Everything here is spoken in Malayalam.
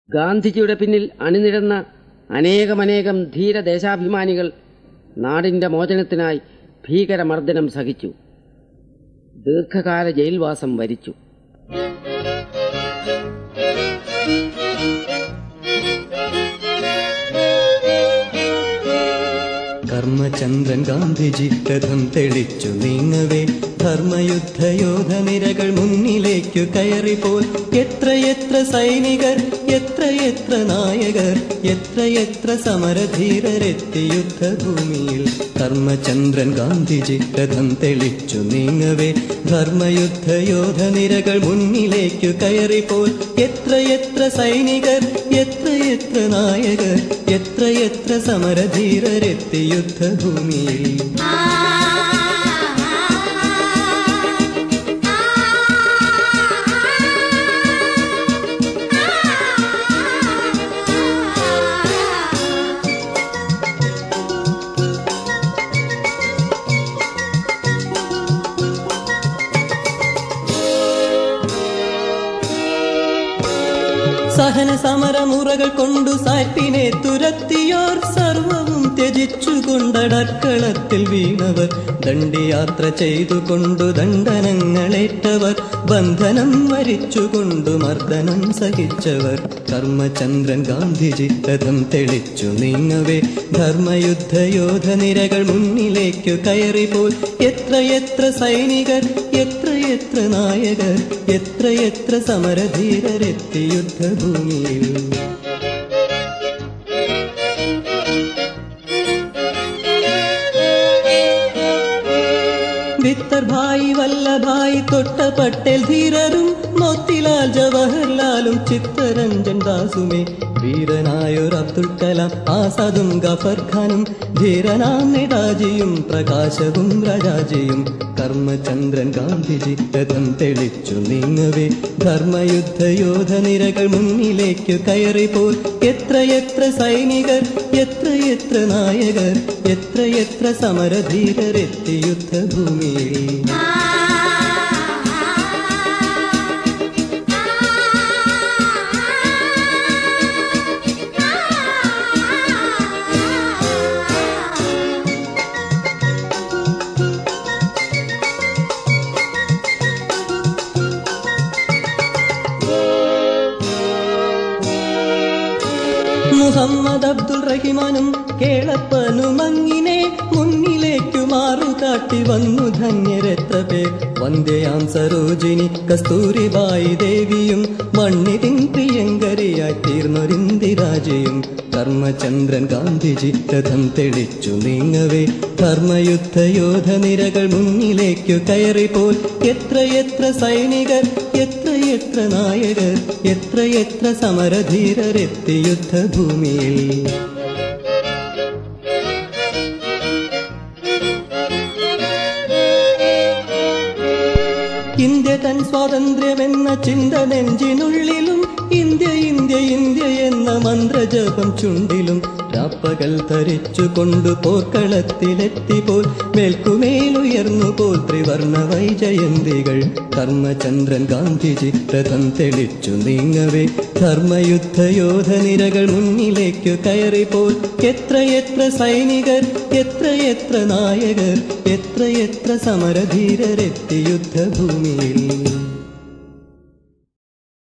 ഗാന്ധിജിയുടെ പിന്നിൽ അണിനിരന്ന അനേകമനേകം ധീരദേശാഭിമാനികൾ നാടിന്റെ മോചനത്തിനായി ഭീകരമർദ്ദനം സഹിച്ചു ദീർഘകാല ജയിൽവാസം വരിച്ചു കർമ്മചന്ദ്രൻ ഗാന്ധിജി രഥം തെളിച്ചു നീങ്ങവേ ധർമ്മയുദ്ധയോധ നിരകൾ മുന്നിലേക്കു കയറിപ്പോൽ എത്രയെത്ര സൈനികർ എത്രയെത്ര നായകർ എത്രയെത്ര സമരധീരരെത്തി യുദ്ധഭൂമിയിൽ കർമ്മചന്ദ്രൻ ഗാന്ധിജി രഥം തെളിച്ചു നീങ്ങവേ ധർമ്മയുദ്ധയോധ നിരകൾ മുന്നിലേക്കു കയറിപ്പോൽ എത്രയെത്ര സൈനികർ എത്രയെത്ര നായകർ എത്രയെത്ര സമരധീരരെത്തി യുദ്ധഭൂമിയിൽ സഹന സമരമുറകൾ കൊണ്ടു സാറ്റിനെ തുരത്തിയോർ സർവവും ത്യജിച്ചുകൊണ്ടടക്കളത്തിൽ വീണവർ ദണ്ഡിയാത്ര ചെയ്തുകൊണ്ടു ദണ്ഡനങ്ങളേറ്റവർ ബന്ധനം വരിച്ചുകൊണ്ടു മർദ്ദനം സഹിച്ചവർ കർമ്മചന്ദ്രൻ ഗാന്ധിജി രഥം തെളിച്ചു നീങ്ങവേ ധർമ്മയുദ്ധയോധ നിരകൾ മുന്നിലേക്കു കയറിപ്പോൽ എത്രയെത്ര സൈനികർ എത്രയെത്ര നായകർ എത്രയെത്ര സമരധീരരെത്തി യുദ്ധഭൂമിയിൽ വിത്തർ ഭായി വല്ലഭായി തൊട്ട പട്ടേൽ ധീരരും മോത്തിലാൽ ജവഹർലാലും ചിത്തരഞ്ജൻ ദാസുമേ വീരനായൊരു അബ്ദുൽ കലാം ആസാദും ഗഫർ ഖാനും ധീരനാം നേതാജിയും പ്രകാശവും രാജാജിയും കർമ്മചന്ദ്രൻ ഗാന്ധിജി രഥം തെളിച്ചു നീങ്ങവേ ധർമ്മയുദ്ധയോധ നിരകൾ മുന്നിലേക്കു കയറിപ്പോൽ എത്രയെത്ര സൈനികർ എത്രയെത്ര നായകർ എത്രയെത്ര സമരധീരരെത്തി യുദ്ധഭൂമിയിൽ മുഹമ്മദ് അബ്ദുൾ റഹിമാനും കേളപ്പനും അങ്ങിനെ മുന്നിലേക്കു മാറുകാട്ടി വന്നു ധന്യരെത്ര പേർ വന്ധ്യയാം സരോജിനി കസ്തൂരിബായി ദേവിയും മണ്ണിതിൻ പ്രിയങ്കരിയായി തീർന്നൊരിന്ദിരാജയും കർമ്മചന്ദ്രൻ ഗാന്ധിജി രഥം തെളിച്ചു നീങ്ങവേ ധർമ്മയുദ്ധയോധ നിരകൾ മുന്നിലേക്കു കയറിപ്പോൽ എത്രയെത്ര സൈനികർ എത്രയെത്ര നായകർ എത്രയെത്ര സമരധീരരെത്തി യുദ്ധഭൂമിയിൽ ഇന്ത്യ തൻ സ്വാതന്ത്ര്യമെന്ന ചിന്ത നെഞ്ചിനുള്ളിലും ഇന്ത്യ ഇന്ത്യ ഇന്ത്യ എന്ന മന്ത്രജപം ചുണ്ടിലും രാപ്പകൽ ധരിച്ചു കൊണ്ടു പോർക്കളത്തിലെത്തി പോൽ മേൽക്കുമേലുയർന്നു പോൽ ത്രിവർണ വൈജയന്തികൾ കർമ്മചന്ദ്രൻ ഗാന്ധിജി രഥം തെളിച്ചു നീങ്ങവേ ധർമ്മയുദ്ധയോധ നിരകൾ മുന്നിലേക്കു കയറിപ്പോൽ എത്രയെത്ര സൈനികർ എത്രയെത്ര നായകർ എത്രയെത്ര സമരധീരരെത്തി യുദ്ധഭൂമിയിൽ